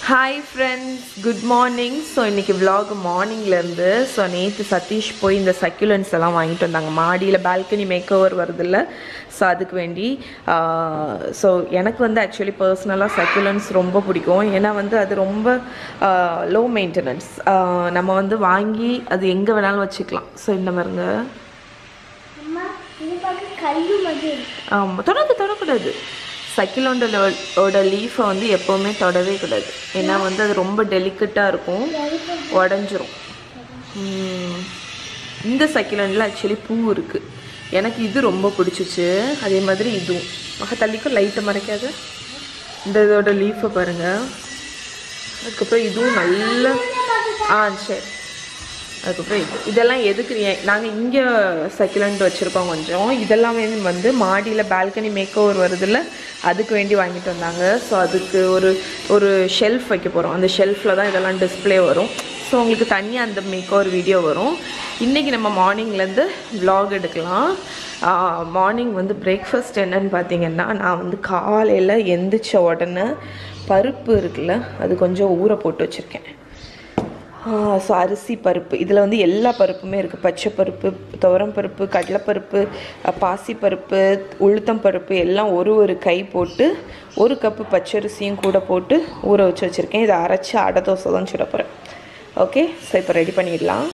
Hi friends good morning so இன்றைக்கி vlog மார்னிங்லேருந்து so நேற்று சதீஷ் போய் இந்த சக்யூலன்ஸ் எல்லாம் வாங்கிட்டு வந்தாங்க மாடியில் பால்கனி மேக் ஓவர் வருதில்ல ஸோ அதுக்கு வேண்டி ஸோ எனக்கு வந்து ஆக்சுவலி பர்சனலாக சக்யூலன்ஸ் ரொம்ப பிடிக்கும் ஏன்னா வந்து அது ரொம்ப லோ மெயின்டெனன்ஸ் நம்ம வந்து வாங்கி அது எங்கே வேணாலும் வச்சுக்கலாம் ஸோ இந்த மாதிரிங்க அம்மா இது பார்க்க கல்லு மாதிரி இருக்கு ஆமாம் தொடர்ந்து தொடக்கூடாது சைக்கிளோட லீஃபை வந்து எப்போவுமே தொடவே கூடாது ஏன்னா வந்து அது ரொம்ப டெலிகட்டாக இருக்கும் உடஞ்சிரும் உம், இந்த சைக்கிளண்டில் ஆக்சுவலி பூ இருக்குது எனக்கு இது ரொம்ப பிடிச்சிச்சு அதே மாதிரி இதுவும் மக தள்ளிக்கும் லைட்டை மறைக்காது இந்த இதோட லீஃபை பாருங்கள் அதுக்கப்புறம் இதுவும் நல்ல ஆ சரி அதுக்கப்புறம் இது இதெல்லாம் எதுக்கு நாங்கள் இங்கே சைக்கிளண்ட் வச்சுருக்கோம் கொஞ்சம் இதெல்லாமே வந்து மாடியில் பால்கனி மேக் ஓவர் வருதுல்ல அதுக்கு வேண்டி வாங்கிட்டு வந்தாங்க ஸோ அதுக்கு ஒரு ஒரு ஷெல்ஃப் வைக்க போகிறோம் அந்த ஷெல்ஃபில் தான் இதெல்லாம் டிஸ்ப்ளே வரும் ஸோ உங்களுக்கு தனியாக அந்த மேக் ஓவர் வீடியோ வரும் இன்றைக்கி நம்ம மார்னிங்லேருந்து vlog எடுக்கலாம் மார்னிங் வந்து பிரேக்ஃபாஸ்ட் என்னன்னு பார்த்தீங்கன்னா நான் வந்து காலையில் எந்திரிச்ச உடனே பருப்பு இருக்குல்ல அது கொஞ்சம் ஊற போட்டு வச்சுருக்கேன் ஸோ அரிசி பருப்பு இதில் வந்து எல்லா பருப்புமே இருக்குது பச்சை பருப்பு துவரம் பருப்பு கடலைப்பருப்பு அஹ், பாசிப்பருப்பு உளுத்தம் பருப்பு எல்லாம் ஒரு ஒரு கை போட்டு ஒரு கப்பு பச்சரிசியும் கூட போட்டு ஊற வச்சு வச்சுருக்கேன் இதை அரைச்சி அடை தோசை தான் சுட போகிறேன் ஓகே ஸோ இப்போ ரெடி பண்ணிடலாம்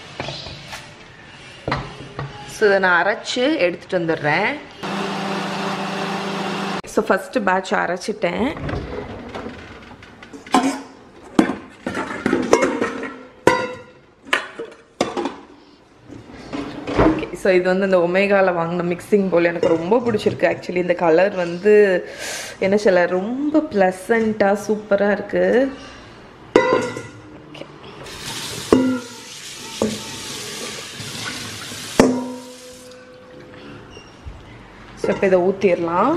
ஸோ இதை நான் அரைச்சி எடுத்துகிட்டு வந்துடுறேன் ஸோ ஃபஸ்ட்டு பேட்ச் அரைச்சிட்டேன் ஓகே ஸோ இது வந்து இந்த ஒமேகாவில் வாங்கின மிக்சிங் போல் எனக்கு ரொம்ப பிடிச்சிருக்கு ஆக்சுவலி இந்த கலர் வந்து என்ன சொல்ல ரொம்ப ப்ளசண்ட்டாக சூப்பராக இருக்குது ஸோ இப்போ இதை ஊற்றிடலாம்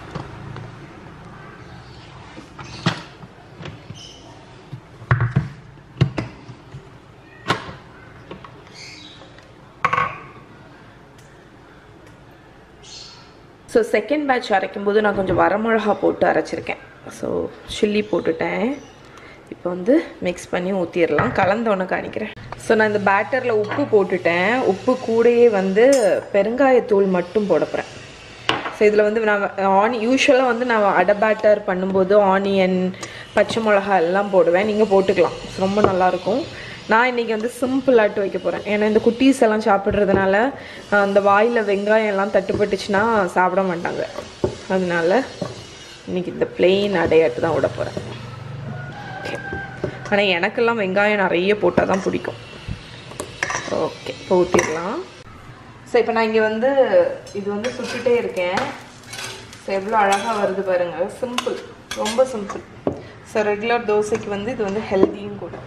ஸோ செகண்ட் பேட்ச் அரைக்கும் போது நான் கொஞ்சம் வரமிளகா போட்டு அரைச்சிருக்கேன் ஸோ சில்லி போட்டுட்டேன் இப்போ வந்து மிக்ஸ் பண்ணி ஊற்றிடலாம் கலந்தோன்னு காணிக்கிறேன் ஸோ நான் இந்த பேட்டரில் உப்பு போட்டுட்டேன் உப்பு கூடயே வந்து பெருங்காயத்தூள் மட்டும் போட போகிறேன் ஸோ இதில் வந்து நான் ஆனி யூஸ்வலாக வந்து நான் அடை பேட்டர் பண்ணும்போது ஆனியன் பச்சை மிளகா எல்லாம் போடுவேன் நீங்கள் போட்டுக்கலாம் ரொம்ப நல்லாயிருக்கும் நான் இன்றைக்கி வந்து சிம்பிளாட்டு வைக்க போகிறேன் ஏன்னா இந்த குட்டீஸ் எல்லாம் சாப்பிட்றதுனால அஹ், அந்த வாயில் வெங்காயம் எல்லாம் தட்டுப்பட்டுச்சுன்னா சாப்பிட மாட்டாங்க அதனால இன்றைக்கி இந்த பிளெயின் அடையாட்டு தான் விட போகிறேன் ஓகே ஆனால் எனக்கெல்லாம் வெங்காயம் நிறைய போட்டால் தான் பிடிக்கும் ஓகே இப்போ ஊற்றிடலாம் ஸோ இப்போ நான் இங்கே வந்து இது வந்து சுட்டுட்டே இருக்கேன் ஸோ எவ்வளோ அழகாக வருது பாருங்கள் சிம்பிள் ரொம்ப சிம்பிள் ஸோ ரெகுலர் தோசைக்கு வந்து இது வந்து ஹெல்த்தியும் கூட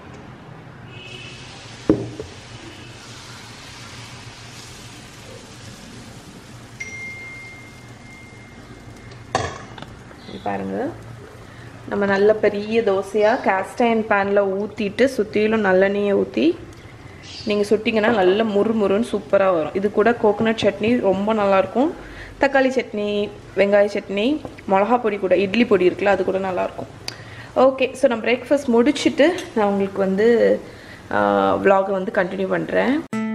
இது பாருங்க நம்ம நல்ல பெரிய தோசையாக கேஸ்ட் அயன் பேனில் ஊற்றிட்டு சுற்றிலும் நல்லெண்ணெயை ஊற்றி நீங்கள் சுட்டிங்கன்னா நல்ல முறுமுறுன்னு சூப்பராக வரும் இது கூட கோகோனட் சட்னி ரொம்ப நல்லாயிருக்கும் தக்காளி சட்னி வெங்காய சட்னி மிளகா பொடி கூட இட்லி பொடி இருக்குல்ல அது கூட நல்லாயிருக்கும் ஓகே ஸோ நான் பிரேக்ஃபாஸ்ட் முடிச்சுட்டு நான் உங்களுக்கு வந்து vlog வந்து கண்டினியூ பண்ணுறேன்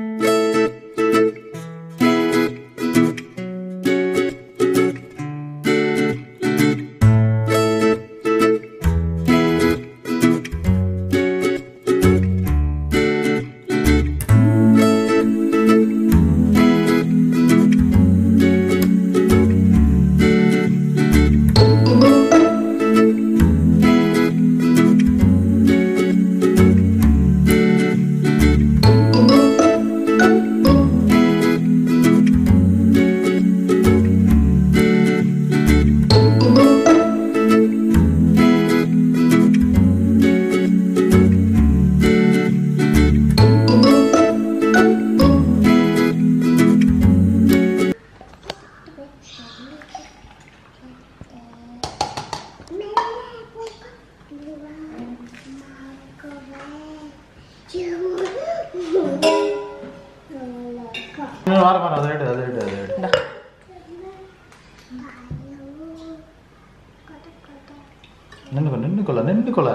வர வர அதை எடு அதை எடு அதை எடு இந்தா. நின்று நின்று நின்னுக்கொள்ள நின்னுக்கொள்ள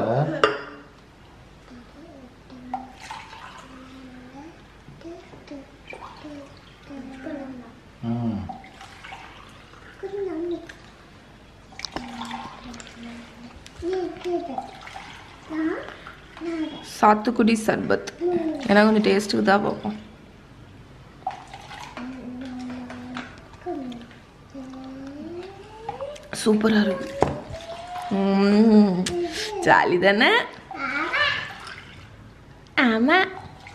ம் சாத்துக்குடி சர்பத் ஏன்னா கொஞ்சம் டேஸ்ட்டுக்கு தான் பார்ப்போம் சூப்பராக இருக்கு ஜாலி தானே ஆமாம்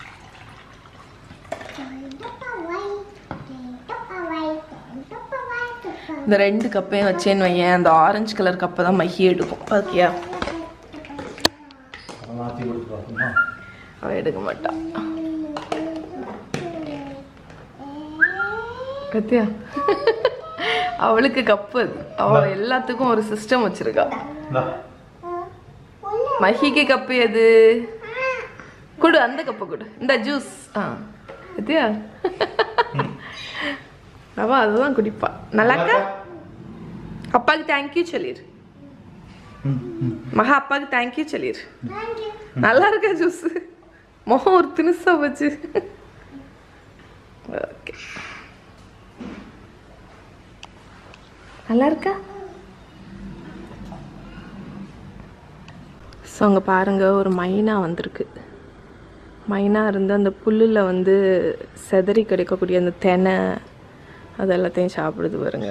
இந்த ரெண்டு கப்பையும் வச்சேன்னு வையேன் அந்த ஆரஞ்சு கலர் கப்பை தான் மைய எடுக்கும் ஓகேயா அதை மாற்றி கொடுத்துருவாங்க அவள் எடுக்க மாட்டான் கத்தியா அவளுக்கு கப்பு அது அவ எல்லாத்துக்கும் ஒரு சிஸ்டம் வச்சிருக்கா இந்தா மஹிக்கு கப்பு எது கொடு அந்த கப்பை கொடு இந்த ஜூஸ் ஆ கத்தியா அவ அதுதான் குடிப்பா நல்லாக்கா அப்பாவுக்கு தேங்க்யூ சொல்லிடு ம் ம் மகா அப்பாவுக்கு தேங்க்யூ சொல்லிடு நல்லா இருக்கா ஜூஸ் முகம் ஒரு தினுசா வச்சு ஓகே நல்லா இருக்கா ஸோ அங்கே பாருங்க ஒரு மைனா வந்திருக்கு மைனா இருந்து அந்த புல்லில் வந்து செதறி கிடைக்கக்கூடிய அந்த தெனை அது எல்லாத்தையும் சாப்பிடுது பாருங்க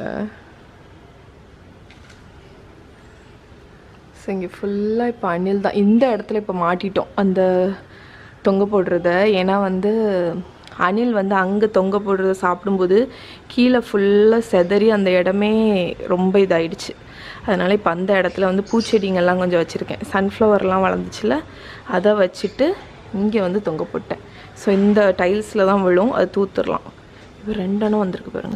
ஸோ இங்கே ஃபுல்லாக இப்போ அணில் தான் இந்த இடத்துல இப்போ மாட்டிட்டோம் அந்த தொங்க போடுறத ஏன்னா வந்து அணில் வந்து அங்கே தொங்க போடுறத சாப்பிடும்போது கீழே ஃபுல்லாக செதறி அந்த இடமே ரொம்ப இதாயிடுச்சு அதனால் இப்போ அந்த இடத்துல வந்து பூச்செடிங்கெல்லாம் கொஞ்சம் வச்சுருக்கேன் சன்ஃப்ளவர்லாம் வளர்ந்துச்சுல அதை வச்சுட்டு இங்கே வந்து தொங்க போட்டேன் ஸோ இந்த டைல்ஸில் தான் விழும் அது தூத்துடலாம் இப்போ ரெண்டெண்ணம் வந்திருக்கு பாருங்க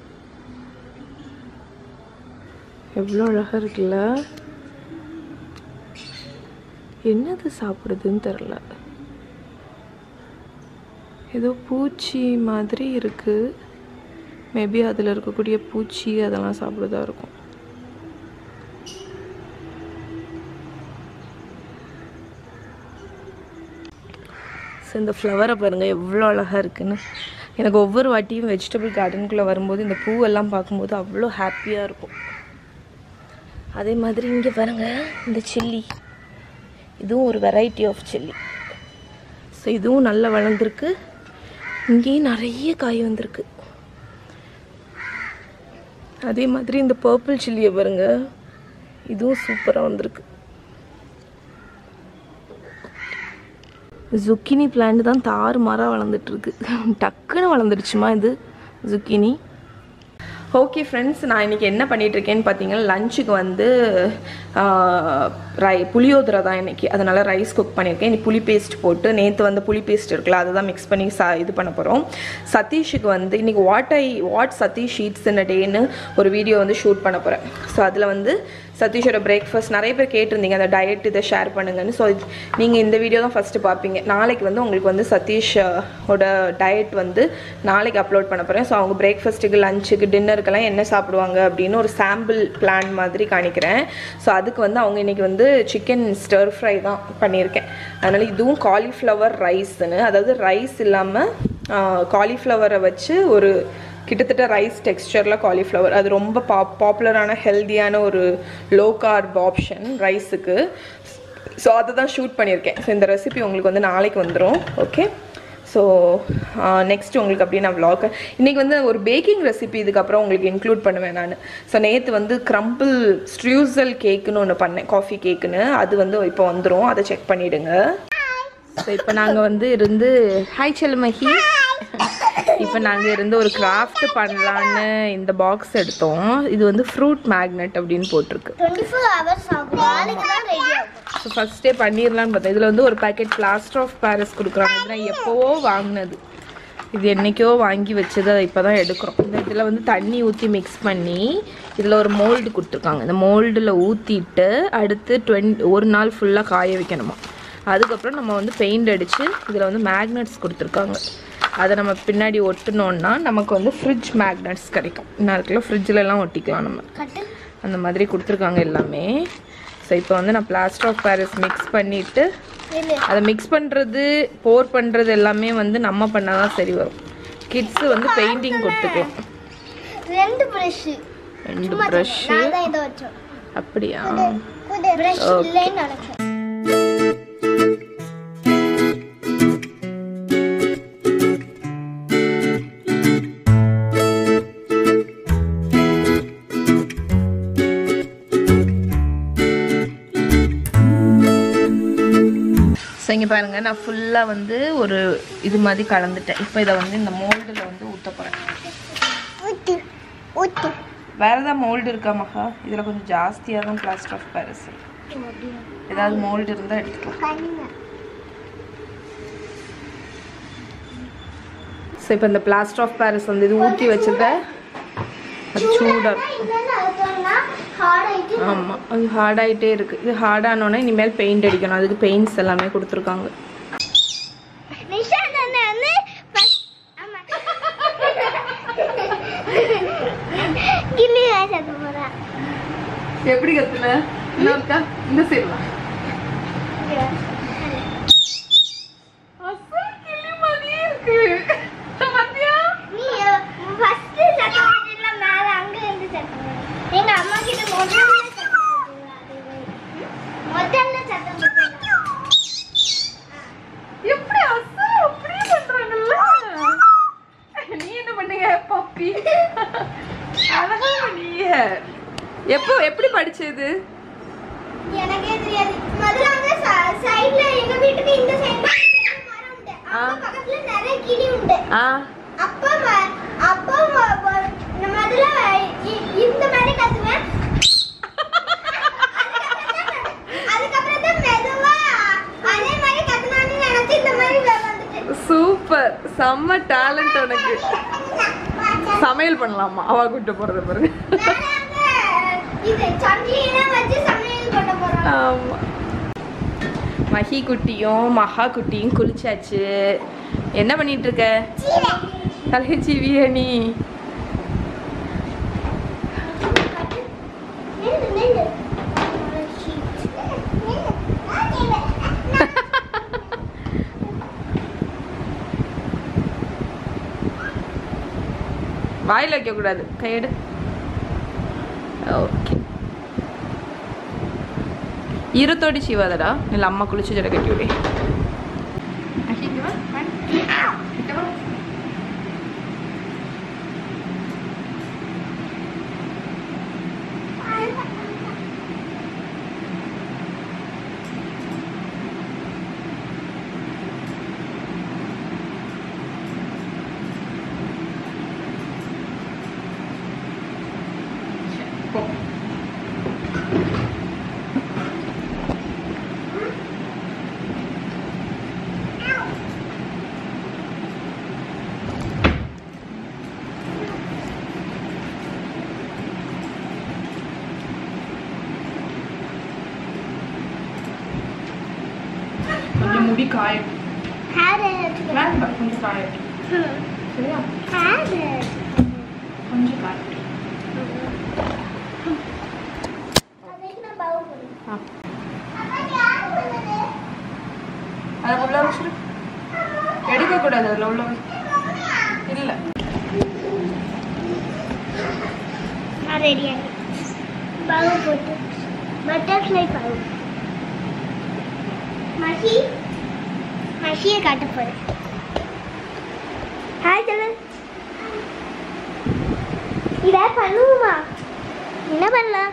எவ்வளோ அழகாக இருக்குல்ல என்னது சாப்பிடுதுன்னு தெரில ஏதோ பூச்சி மாதிரி இருக்கு மேபி அதில் இருக்கக்கூடிய பூச்சி அதெல்லாம் சாப்பிடுதா இருக்கும் ஸோ இந்த ஃப்ளவரை பாருங்கள் எவ்வளோ அழகாக இருக்குன்னு எனக்கு ஒவ்வொரு வாட்டியும் வெஜிடபிள் கார்டனுக்குள்ளே வரும்போது இந்த பூவெல்லாம் பார்க்கும்போது அவ்வளோ ஹாப்பியாக இருக்கும் அதே மாதிரி இங்கே பாருங்கள் இந்த சில்லி இதுவும் ஒரு வெரைட்டி ஆஃப் சில்லி ஸோ இதுவும் நல்லா வளர்ந்துருக்கு இங்கேயும் நிறைய காய் வந்திருக்கு அதே மாதிரி இந்த பர்பிள் சில்லியை பாருங்க இதுவும் சூப்பராக வந்திருக்கு zucchini பிளான்ட் தான் தாறு மாறாக வளர்ந்துட்டு இருக்கு டக்குன்னு வளர்ந்துடுச்சுமா இது zucchini ஓகே ஃப்ரெண்ட்ஸ் நான் இன்றைக்கி என்ன பண்ணிட்டு இருக்கேன்னு பார்த்தீங்கன்னா லஞ்சுக்கு வந்து ஆஹ், ரை புளியோதரை தான் இன்னைக்கு அதனால் ரைஸ் குக் பண்ணியிருக்கேன் இன்னைக்கு புளி பேஸ்ட் போட்டு நேற்று வந்து புளி பேஸ்ட் இருக்குல்ல அதை தான் மிக்ஸ் பண்ணி சா இது பண்ண போகிறோம் சதீஷுக்கு வந்து இன்றைக்கி what I what Satish eats in டேன்னு ஒரு வீடியோ வந்து ஷூட் பண்ண போகிறேன் ஸோ அதில் வந்து சதீஷோட பிரேக்ஃபாஸ்ட் நிறைய பேர் கேட்டிருந்தீங்க அந்த டயட் இதை ஷேர் பண்ணுங்கன்னு ஸோ நீங்கள் இந்த வீடியோ தான் ஃபஸ்ட்டு பார்ப்பீங்க நாளைக்கு வந்து உங்களுக்கு வந்து சதீஷ் அஹ், ஓட டயட் வந்து நாளைக்கு அப்லோட் பண்ண போகிறேன் ஸோ அவங்க பிரேக்ஃபாஸ்ட்டுக்கு லஞ்சுக்கு டின்னருக்கெல்லாம் என்ன சாப்பிடுவாங்க அப்படின்னு ஒரு சாம்பிள் பிளான் மாதிரி காணிக்கிறேன் ஸோ அதுக்கு வந்து அவங்க இன்னைக்கு வந்து சிக்கன் ஸ்டர் ஃப்ரை தான் பண்ணியிருக்கேன் அதனால் இதுவும் காலிஃப்ளவர் ரைஸ்னு அதாவது ரைஸ் இல்லாமல் காலிஃப்ளவரை வச்சு ஒரு கிட்டத்தட்ட ரைஸ் டெக்ஸ்டரில் காலிஃப்ளவர் அது ரொம்ப பாப் பாப்புலரான ஹெல்த்தியான ஒரு லோ கார்ப் ஆப்ஷன் ரைஸுக்கு ஸோ அதை தான் ஷூட் பண்ணியிருக்கேன் ஸோ இந்த ரெசிபி உங்களுக்கு வந்து நாளைக்கு வந்துடும் ஓகே ஸோ நெக்ஸ்ட் உங்களுக்கு அப்படியே நான் vlog இன்றைக்கி வந்து ஒரு பேக்கிங் ரெசிபி இதுக்கப்புறம் உங்களுக்கு இன்க்ளூட் பண்ணுவேன் நான் ஸோ நேற்று வந்து க்ரம்பிள் ஸ்ட்ரியூசல் கேக்குன்னு ஒன்று பண்ணேன் காஃபி கேக்குன்னு அது வந்து இப்போ வந்துடும் அதை செக் பண்ணிவிடுங்க ஸோ இப்போ நாங்கள் வந்து இருந்து ஹாய் செல்மஹி இப்போ நாங்கள் இருந்து ஒரு கிராஃப்ட் பண்ணலான்னு இந்த பாக்ஸ் எடுத்தோம் இது வந்து ஃப்ரூட் மேக்னெட் அப்படின்னு போட்டிருக்கு டுவெண்ட்டி ஃபோர் ஹவர்ஸ் ஆகும் நாளைக்கு தான் ரெடி ஆகும் ஸோ ஃபஸ்ட்டே பண்ணிடலான்னு பார்த்தேன் இதில் வந்து ஒரு பேக்கெட் பிளாஸ்டர் ஆஃப் பாரிஸ் கொடுக்குறாங்க இது நான் எப்போவோ வாங்கினது இது என்னைக்கோ வாங்கி வச்சது அதை இப்போ தான் எடுக்கிறோம் இந்த இதில் வந்து தண்ணி ஊற்றி மிக்ஸ் பண்ணி இதில் ஒரு மோல்டு கொடுத்துருக்காங்க இந்த மோல்டில் ஊற்றிட்டு அடுத்து டுவென் ஒரு நாள் ஃபுல்லாக காய வைக்கணுமா அதுக்கப்புறம் நம்ம வந்து பெயிண்ட் அடித்து இதில் வந்து மேக்னெட்ஸ் கொடுத்துருக்காங்க அதை நம்ம பின்னாடி ஒட்டினோன்னா நமக்கு வந்து ஃப்ரிட்ஜ் மேக்னெட்ஸ் கிடைக்கும் இன்னும் ஃப்ரிட்ஜிலலாம் ஒட்டிக்கலாம் நம்ம கட்டு அந்த மாதிரி கொடுத்துருக்காங்க எல்லாமே ஸோ இப்போ வந்து நான் பிளாஸ்டர் ஆஃப் பாரிஸ் மிக்ஸ் பண்ணிவிட்டு இல்லை அதை மிக்ஸ் பண்ணுறது போர் பண்ணுறது எல்லாமே வந்து நம்ம பண்ணால் தான் சரி வரும் கிட்ஸு வந்து பெயிண்டிங் கொடுத்துக்கலாம் ரெண்டு ப்ரஷ்ஷு ரெண்டு ப்ரஷ்ஷு நான் தான் இதை வச்சோம் அப்படியா ப்ரஷ் Okay. இல்லைன்னு நினைச்சேன் ஸோ இங்கே பாருங்கள் நான் ஃபுல்லாக வந்து ஒரு இது மாதிரி கலந்துட்டேன் இப்போ இதை வந்து இந்த மோல்டில் வந்து ஊற்ற போகிறேன் ஊத்து ஊத்து வேறு ஏதாவது மோல்டு இருக்கா மகா இதில் கொஞ்சம் ஜாஸ்தியாக தான் பிளாஸ்டர் ஆஃப் பாரிஸ் ஏதாவது மோல்டு இருந்தால் எடுத்துக்கலாம் கண்ணு ஸோ இப்போ இந்த பிளாஸ்டர் ஆஃப் பாரிஸ் வந்து இது ஊற்றி வச்சுருக்கேன் அது சூடாக ஆமாம் அது ஹார்டாகிட்டே இருக்குது இது ஹார்டானோடனே இனிமேல் பெயிண்ட் அடிக்கணும் அதுக்கு பெயிண்ட்ஸ் எல்லாமே கொடுத்துருக்காங்க நிஷா தானே வந்து first- ஆமா. கிளி சத்து போறா எப்படி கற்றுன இன்னொருக்கா இந்த சைடுலாம் நீ ஃபர்ஸ்ட் சத்தம் போட்டதுல மேல அங்க இருந்து சத்தம் போடு. எங்க அம்மா கிட்ட முதல்ல சத்தம் போடுவா, அதே மாதிரி. முதல்ல சத்தம் போடுவா. எப்படி அசல் அப்படியே பண்றாங்கல்ல நீ என்ன பண்ணீங்க பப்பி அழகா நீ எப்போ எப்படி படிச்சது எனக்கே தெரியாது முதல்ல வந்து ச- சைடுல எங்க வீட்டுக்கு இந்த சைடுல மரம் உண்டு ஆ. அப்ப பக்கத்துல நிறைய கிளி உண்டு ஆ அப்ப ம- அப்ப ம- ம- நான் முதல்ல இ- இந்த மாதிரி கத்துவேன் அதுக்கப்புறம் தான் மெதுவா அதே மாதிரி கத்துனான்னு நினைச்சு இந்த மாதிரி வந்துட்டு சூப்பர் செம்ம டேலண்ட் உனக்கு சமையல் பண்ணலாமா அவ கூட்டு போறது பாருங்க வேற அங்க இது சட்னியெல்லாம் வச்சு சமையல் பண்ண போறோம் ஆமா மஹி குட்டியும் மகா குட்டியும் குளிச்சாச்சு என்ன பண்ணிட்டு இருக்க தலைச்சீவிய நீ நில்லு, நில்லு. வாயில வைக்க கூடாது கையெடு ஓகே ஈரத்தோடி சீவாதடா இல்லை அம்மா குளிச்சு ஜட கட்டி விடு போ கொஞ்சம் முடி காயட்டும் Hair எடுத்துக்கோ. வேண்டாம் கொஞ்சம் காயட்டும் சரியா Hair எடுத்துக்கோ. கொஞ்சம் காயட்டும் அதுக்கு நான் bow பண்ணுவேன். ஆ அப்பா, யார் பண்ணது? அதை உள்ள வச்சிரு எடுக்க கூடாது அதில் உள்ள வச்சு இல்லை நான் ரெடி ஆகிட்டேன் பாவு போட்டு பட்டர்ஃப்ளை பாவு மஷி மஷியை காட்ட போறேன் ஹாய் சொல்லு இதை பண்ணுவோமா என்ன பண்ணலாம்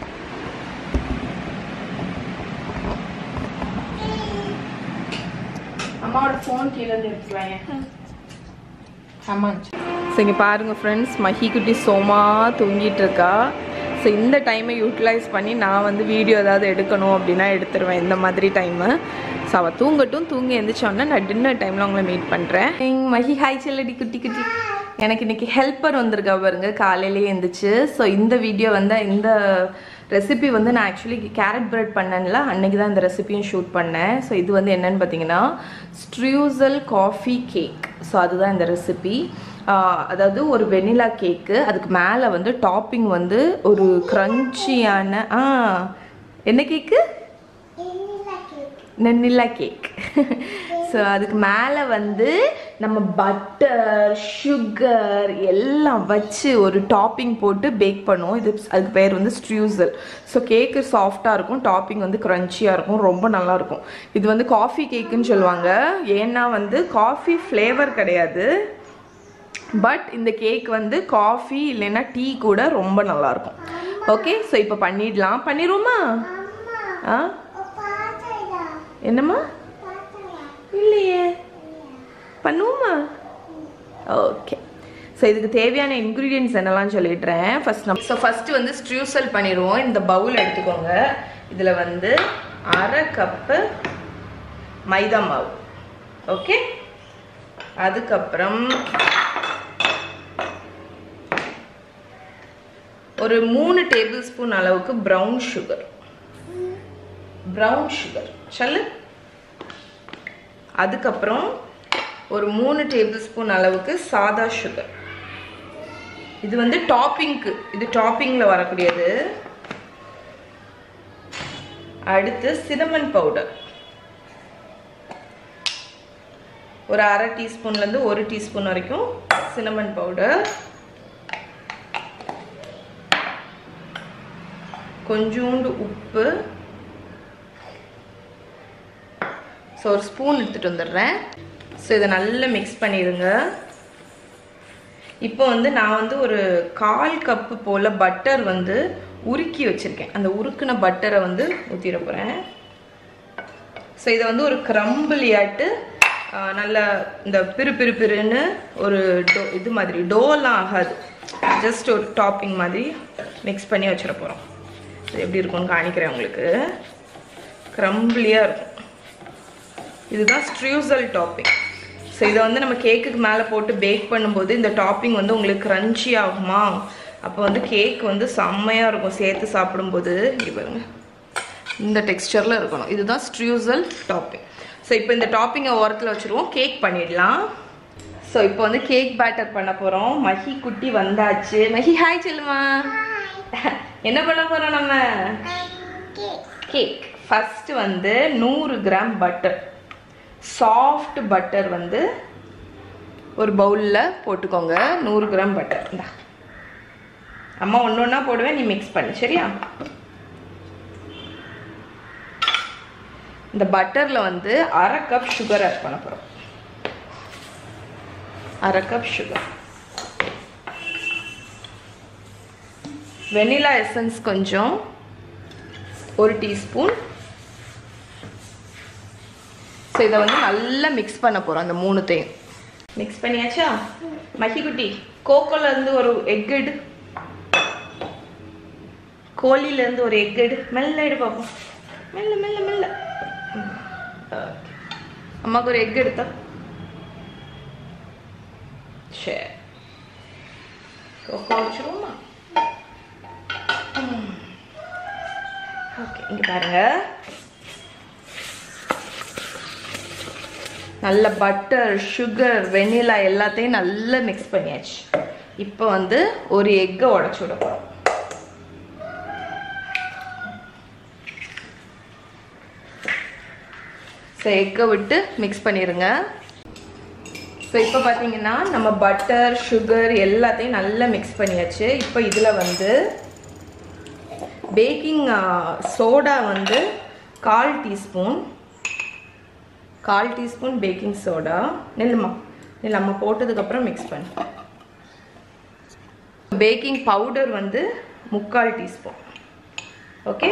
அம்மாவோட ஃபோன் கீழே இருந்து எடுத்துருவாங்க ஆமாம் ஸோ இங்கே பாருங்கள் ஃப்ரெண்ட்ஸ் மஹி குட்டி சோமா தூங்கிட்டு இருக்கா ஸோ இந்த டைமை யூட்டிலைஸ் பண்ணி நான் வந்து வீடியோ ஏதாவது எடுக்கணும் அப்படின்னா எடுத்துருவேன் இந்த மாதிரி டைமு ஸோ அவள் தூங்கட்டும் தூங்கி எழுந்திரிச்சோன்னே நான் டின்னர் டைமில் உங்களை மீட் பண்ணுறேன் மஹி ஹாய் செல்லடி குட்டி குட்டி எனக்கு இன்னைக்கு ஹெல்ப்பர் வந்திருக்கா பாருங்க காலையிலேயே எழுந்திரிச்சு ஸோ இந்த வீடியோ வந்து இந்த ரெசிபி வந்து நான் ஆக்சுவலி கேரட் பிரெட் பண்ணேன்ல அன்னைக்கு தான் இந்த ரெசிபியும் ஷூட் பண்ணேன் ஸோ இது வந்து என்னன்னு பார்த்தீங்கன்னா ஸ்ட்ரியூசல் காஃபி கேக் ஸோ அதுதான் இந்த ரெசிபி அதாவது ஒரு வெனிலா கேக்கு அதுக்கு மேலே வந்து டாப்பிங் வந்து ஒரு க்ரன்ச்சியான ஆ என்ன கேக்கு வெண்ணிலா கேக் நென்னிலா கேக் ஸோ அதுக்கு மேலே வந்து நம்ம பட்டர் சுகர் எல்லாம் வச்சு ஒரு டாப்பிங் போட்டு பேக் பண்ணுவோம் இது அதுக்கு பேர் வந்து ஸ்ட்ரியூசல் ஸோ கேக்கு சாஃப்டாக இருக்கும் டாப்பிங் வந்து க்ரன்ச்சியாக இருக்கும் ரொம்ப நல்லா இருக்கும் இது வந்து காஃபி கேக்குன்னு சொல்லுவாங்க ஏன்னா வந்து காஃபி ஃப்ளேவர் கிடையாது பட் இந்த கேக் வந்து காஃபி இல்லைன்னா டீ கூட ரொம்ப நல்லா இருக்கும் ஓகே ஸோ இப்போ பண்ணிடலாம் பண்ணிடுவோமா அம்மா ஆ பாத்தடா என்னம்மா பாத்தடா இல்லையே பண்ணுவோமா ஓகே ஸோ இதுக்கு தேவையான இன்க்ரீடியன்ஸ் என்னெல்லாம் சொல்லிடுறேன் ஃபர்ஸ்ட் நம்ம ஸோ ஃபர்ஸ்ட் வந்து ஸ்ட்ரியூசல் பண்ணிடுவோம் இந்த பவுல் எடுத்துக்கோங்க இதில் வந்து அரை கப்பு மைதா மாவு ஓகே அதுக்கப்புறம் ஒரு மூணு டேபிள் ஸ்பூன் அளவுக்கு ப்ரௌன் சுகர் ப்ரௌன் சுகர் சொல்லு அதுக்கப்புறம் ஒரு மூணு டேபிள் ஸ்பூன் அளவுக்கு சாதா சுகர் இது வந்து டாப்பிங்க்கு இது டாப்பிங்கில் வரக்கூடியது அடுத்து சினமன் பவுடர் ஒரு அரை டீஸ்பூன்லேருந்து ஒரு டீஸ்பூன் வரைக்கும் சினமன் பவுடர் கொஞ்சோண்டு உப்பு ஸோ ஒரு ஸ்பூன் எடுத்துகிட்டு வந்துடுறேன் ஸோ இதை நல்லா மிக்ஸ் பண்ணிடுங்க இப்போ வந்து நான் வந்து ஒரு கால் கப்பு போல் பட்டர் வந்து உருக்கி வச்சுருக்கேன் அந்த உருக்குன பட்டரை வந்து ஊற்றிட போகிறேன் ஸோ இதை வந்து ஒரு கிரம்பிளியாட்டு நல்ல இந்த பிறு பிறு பிறுன்னு ஒரு டோ இது மாதிரி டோலாம் ஆகாது ஜஸ்ட் ஒரு டாப்பிங் மாதிரி மிக்ஸ் பண்ணி வச்சிட போகிறோம் இது எப்படி இருக்கும்னு காணிக்கிறேன் உங்களுக்கு கிரம்பிளியாக இருக்கும் இதுதான் ஸ்ட்ரியூசல் டாப்பிங் ஸோ இதை வந்து நம்ம கேக்குக்கு மேலே போட்டு பேக் பண்ணும்போது இந்த டாப்பிங் வந்து உங்களுக்கு க்ரன்ச்சி ஆகுமா அப்போ வந்து கேக் வந்து செம்மையாக இருக்கும் சேர்த்து சாப்பிடும்போது இங்கே பாருங்க இந்த டெக்ஸ்டரில் இருக்கணும் இதுதான் ஸ்ட்ரியூசல் டாப்பிங் ஸோ இப்போ இந்த டாப்பிங்கை ஓரத்தில் வச்சுருவோம் கேக் பண்ணிடலாம் ஸோ இப்போ வந்து கேக் பேட்டர் பண்ண போகிறோம் மஹி குட்டி வந்தாச்சு மஹி ஹாய் சொல்லுமா என்ன பண்ண போகிறோம் நம்ம கேக் கேக் ஃபர்ஸ்ட் வந்து நூறு கிராம் பட்டர் சாஃப்ட் பட்டர் வந்து ஒரு பவுலில் போட்டுக்கோங்க நூறு கிராம் பட்டர் இந்தா அம்மா ஒன்று ஒன்றா போடுவேன் நீ மிக்ஸ் பண்ணு சரியா இந்த பட்டரில் வந்து அரை கப் சுகர் ஆட் பண்ண போகிறோம் அரை கப் சுகர் வெனிலா எசன்ஸ் கொஞ்சம் ஒரு டீஸ்பூன் ஸோ இதை வந்து நல்லா மிக்ஸ் பண்ண போகிறோம் அந்த மூணுத்தையும் மிக்ஸ் பண்ணியாச்சா மஹிக்குட்டி கோகோலேருந்து ஒரு எக் எடு கோழிலேருந்து ஒரு எக் எடு மெல்ல எடு பார்ப்போம் மெல்ல மெல்ல மெல்ல ம், okay. அம்மாவுக்கு ஒரு எக் எடுத்தா சரி கோகோ வச்சுருவோமா ஓகே இங்கே பாருங்க நல்ல பட்டர் சுகர் வெனிலா எல்லாத்தையும் நல்லா மிக்ஸ் பண்ணியாச்சு இப்போ வந்து ஒரு எக்கை உடச்சி விட போகிறோம் ஸோ எக்கை விட்டு மிக்ஸ் பண்ணிடுங்க ஸோ இப்போ பார்த்தீங்கன்னா நம்ம பட்டர் சுகர் எல்லாத்தையும் நல்லா மிக்ஸ் பண்ணியாச்சு இப்போ இதில் வந்து பேக்கிங் சோடா வந்து கால் டீஸ்பூன் கால் டீஸ்பூன் பேக்கிங் சோடா நெல்லுமா நெல் நம்ம போட்டதுக்கப்புறம் மிக்ஸ் பண்ணு பேக்கிங் பவுடர் வந்து முக்கால் டீஸ்பூன் ஓகே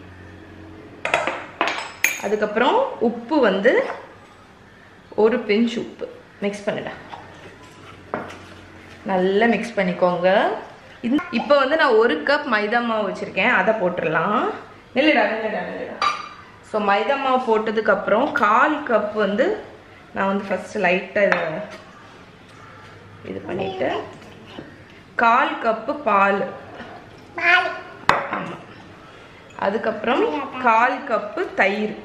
அதுக்கப்புறம் உப்பு வந்து ஒரு பிஞ்ச் உப்பு மிக்ஸ் பண்ணிடா நல்லா மிக்ஸ் பண்ணிக்கோங்க இந்த இப்போ வந்து நான் ஒரு கப் மைதா மாவு வச்சுருக்கேன் அதை போட்டுடலாம் நில்லுடா நில்லுடா நில்லுடா ஸோ மைதா மாவு போட்டதுக்கப்புறம் கால் கப் வந்து நான் வந்து ஃபஸ்ட்டு லைட்டாக இதை இது பண்ணிவிட்டு கால் கப்பு பால் பால் ஆமாம் அதுக்கப்புறம் கால் கப்பு தயிர்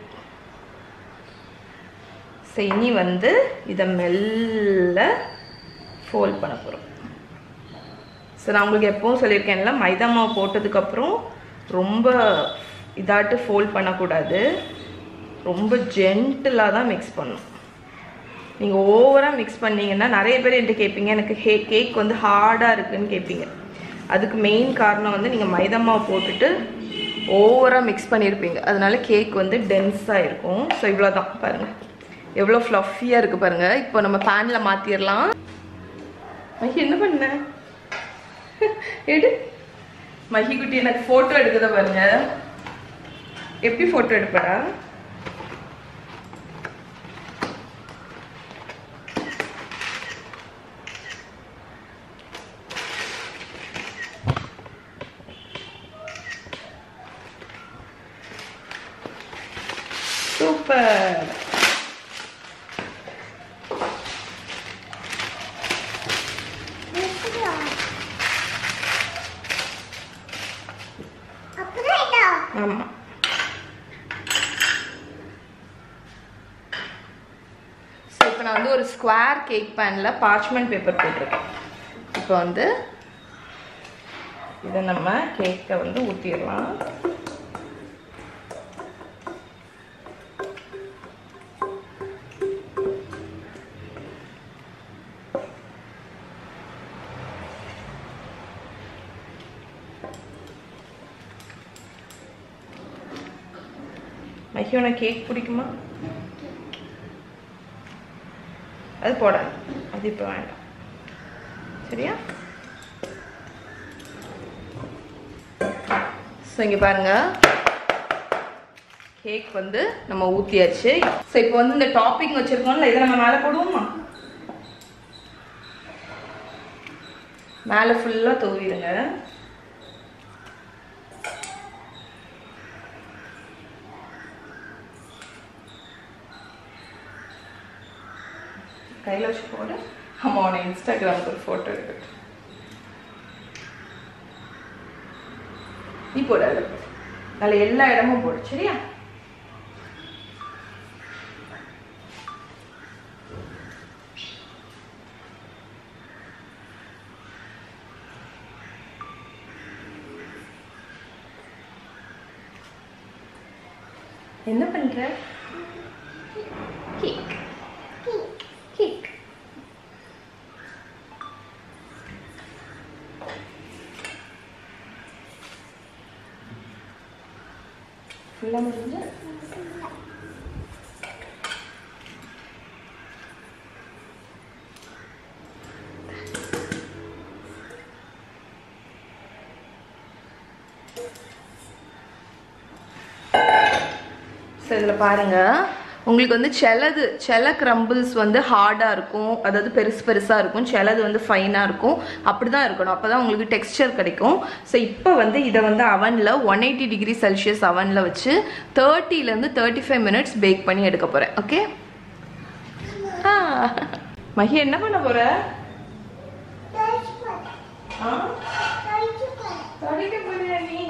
ஸோ இனி வந்து இதை மெல்ல ஃபோல்ட் பண்ண போகிறோம் ஸோ நான் உங்களுக்கு எப்பவும் சொல்லியிருக்கேன்ல மைதா மாவு போட்டதுக்கப்புறம் ரொம்ப இதாட்டு ஃபோல்ட் பண்ணக்கூடாது ரொம்ப ஜென்டிலாக தான் மிக்ஸ் பண்ணணும் நீங்கள் ஓவராக மிக்ஸ் பண்ணீங்கன்னா நிறைய பேர் என்கிட்ட கேட்பீங்க எனக்கு ஹே கேக் வந்து ஹார்டாக இருக்குன்னு கேட்பீங்க அதுக்கு மெயின் காரணம் வந்து நீங்கள் மைதா மாவு போட்டுட்டு ஓவராக மிக்ஸ் பண்ணியிருப்பீங்க அதனால கேக் வந்து டென்ஸாக இருக்கும் ஸோ இவ்வளோ தான் பாருங்கள் எவ்வளோ ஃப்ளஃபியாக இருக்குது பாருங்கள் இப்போ நம்ம பேனில் மாற்றிடலாம் மஹி என்ன பண்ண எடு மஹி குட்டி எனக்கு ஃபோட்டோ எடுக்குத பாருங்க எப்படி ஃபோட்டோ எடுப்படா சூப்பர் அப்புறம் இதோ ஆமாம் ஸோ இப்போ நான் வந்து ஒரு ஸ்கொயர் கேக் பேனில் பார்ச்மெண்ட் பேப்பர் போட்டிருக்கேன் இப்போ வந்து இதை நம்ம கேக்கை வந்து ஊற்றிடலாம் மஹி உனக்கு கேக் பிடிக்குமா அது போடாது அது இப்போ வேண்டாம் சரியா ஸோ இங்கே பாருங்க கேக் வந்து நம்ம ஊற்றியாச்சு ஸோ இப்போ வந்து இந்த டாப்பிங் வச்சுருக்கோம்ல இதை நம்ம மேலே போடுவோமா மேலே ஃபுல்லாக தூவிடுங்க கையில் வச்சு போடு அம்மா உன இன்ஸ்டாகிராமுக்கு ஒரு ஃபோட்டோ எடுக்கட்டும் நீ போடு அதில் போடு அதில் எல்லா இடமும் போடு சரியா என்ன பண்ற கேக் கேக் ஃபுல்லாக முடிஞ்சு ஸோ இதில் பாருங்கள் உங்களுக்கு வந்து சிலது சில கிரம்பிள்ஸ் வந்து ஹார்டாக இருக்கும் அதாவது பெருசு பெருசாக இருக்கும் சிலது வந்து ஃபைனாக இருக்கும் அப்படி தான் இருக்கணும் அப்போ தான் உங்களுக்கு டெக்ஸ்சர் கிடைக்கும் ஸோ இப்போ வந்து இதை வந்து அவனில் ஒன் எயிட்டி டிகிரி செல்சியஸ் அவனில் வச்சு தேர்ட்டிலேருந்து தேர்ட்டி ஃபைவ் மினிட்ஸ் பேக் பண்ணி எடுக்க போகிறேன் ஓகே ஆ மகி என்ன பண்ண போகிற கழிச்சு போறேன் ஆ கழிச்சு போறேன் படிக்க போறியா நீ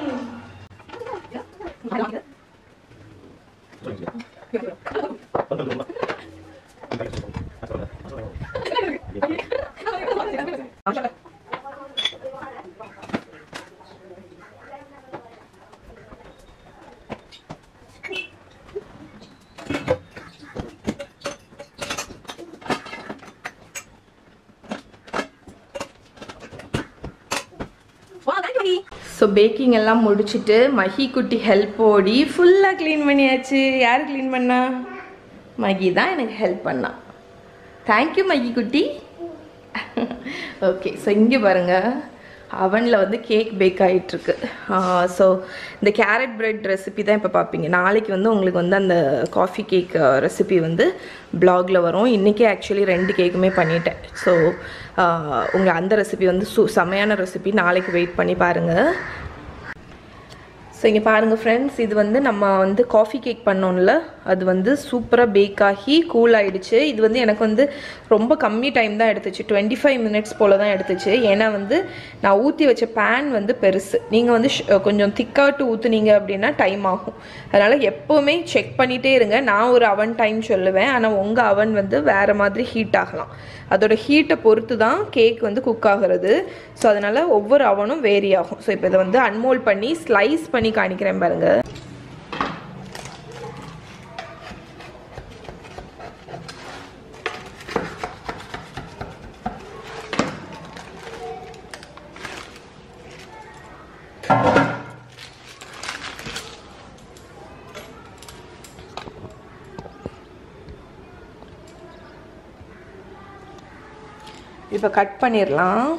ஸோ பேக்கிங் எல்லாம் முடிச்சுட்டு மஹி குட்டி ஹெல்ப் ஓடி ஃபுல்லாக க்ளீன் பண்ணியாச்சு யார் க்ளீன் பண்ணா மகி தான் எனக்கு ஹெல்ப் பண்ணா தேங்க்யூ மகி குட்டி ஓகே ஸோ இங்கே பாருங்கள் அவனில் வந்து கேக் பேக் ஆகிட்டுருக்கு ஸோ இந்த கேரட் பிரெட் ரெசிபி தான் இப்போ பார்ப்பீங்க நாளைக்கு வந்து உங்களுக்கு வந்து அந்த காஃபி கேக் ரெசிபி வந்து பிளாகில் வரும் இன்றைக்கி ஆக்சுவலி ரெண்டு கேக்குமே பண்ணிட்டேன் ஸோ உங்களை அந்த ரெசிபி வந்து சு செமையான ரெசிபி நாளைக்கு வெயிட் பண்ணி பாருங்கள் ஸோ இங்கே பாருங்கள் ஃப்ரெண்ட்ஸ் இது வந்து நம்ம வந்து காஃபி கேக் பண்ணோம்ல அது வந்து சூப்பராக பேக் ஆகி கூல் ஆயிடுச்சு இது வந்து எனக்கு வந்து ரொம்ப கம்மி டைம் தான் எடுத்துச்சு டுவெண்ட்டி ஃபைவ் மினிட்ஸ் போல் தான் எடுத்துச்சு ஏன்னா வந்து நான் ஊற்றி வச்ச பேன் வந்து பெருசு நீங்கள் வந்து ஷ்- கொஞ்சம் திக்காட்டு ஊற்றுனீங்க அப்படின்னா டைம் ஆகும் அதனால் எப்போவுமே செக் பண்ணிகிட்டே இருங்க நான் ஒரு அவன் டைம் சொல்லுவேன் ஆனால் உங்கள் அவன் வந்து வேறு மாதிரி ஹீட் ஆகலாம் அதோட ஹீட்டை பொறுத்து தான் கேக் வந்து குக் ஆகுறது ஸோ அதனால் ஒவ்வொரு அவனும் வேரி ஆகும் ஸோ இப்போ இதை வந்து அன்மோல் பண்ணி ஸ்லைஸ் பண்ணி காணிக்கிறேன் பாருங்கள் இப்போ கட் பண்ணிடலாம்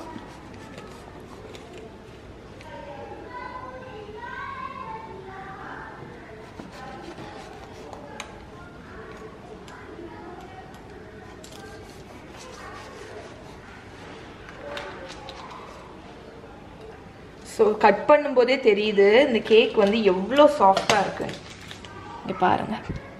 ஸோ கட் பண்ணும்போதே தெரியுது இந்த கேக் வந்து எவ்வளோ சாஃப்டாக இருக்கு இங்கே பாருங்க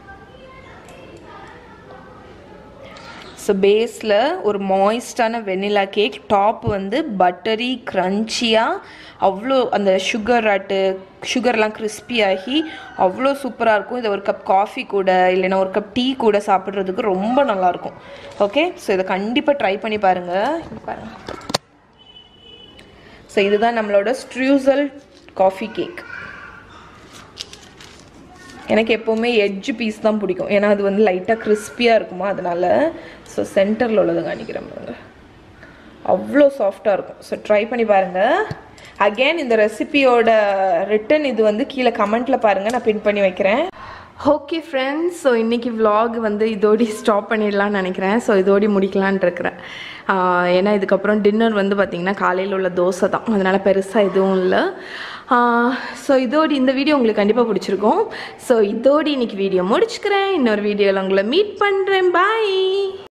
ஸோ பேஸில் ஒரு மாய்ஸ்டான வெனிலா கேக் டாப் வந்து பட்டரி க்ரன்ச்சியாக அவ்வளோ அந்த சுகர் ஆட்டு சுகர்லாம் crispy ஆகி அவ்வளோ சூப்பராக இருக்கும் இதை ஒரு கப் காஃபி கூட இல்லைன்னா ஒரு கப் டீ கூட சாப்பிட்றதுக்கு ரொம்ப நல்லாயிருக்கும் ஓகே ஸோ இதை கண்டிப்பாக ட்ரை பண்ணி பாருங்கள் இங்க பாருங்க ஸோ இதுதான் நம்மளோட ஸ்ட்ரூசல் காஃபி கேக் எனக்கு எப்போவுமே எட்ஜ் பீஸ் தான் பிடிக்கும் ஏன்னா அது வந்து லைட்டாக கிறிஸ்பியாக இருக்குமா அதனால ஸோ சென்டரில் உள்ளதை காணிக்கிறேன் பாருங்க அவ்வளோ சாஃப்டாக இருக்கும் ஸோ ட்ரை பண்ணி பாருங்கள் அகெயின் இந்த ரெசிபியோட ரிட்டன் இது வந்து கீழே கமெண்ட்டில் பாருங்கள் நான் பின் பண்ணி வைக்கிறேன் ஓகே ஃப்ரெண்ட்ஸ் ஸோ இன்றைக்கி vlog வந்து இதோடி ஸ்டாப் பண்ணிடலாம்னு நினைக்கிறேன் ஸோ இதோடி முடிக்கலான்னு இருக்கிறேன் ஆஹ் ஏன்னா இதுக்கப்புறம் டின்னர் வந்து பார்த்திங்கன்னா காலையில் உள்ள தோசை தான் அதனால் பெருசாக எதுவும் இல்லை ஸோ இதோடி இந்த வீடியோ உங்களுக்கு கண்டிப்பாக பிடிச்சிருக்கும் ஸோ இதோடி இன்னைக்கு வீடியோ முடிச்சுக்கிறேன் இன்னொரு வீடியோவில் உங்களை மீட் பண்ணுறேன் பாய்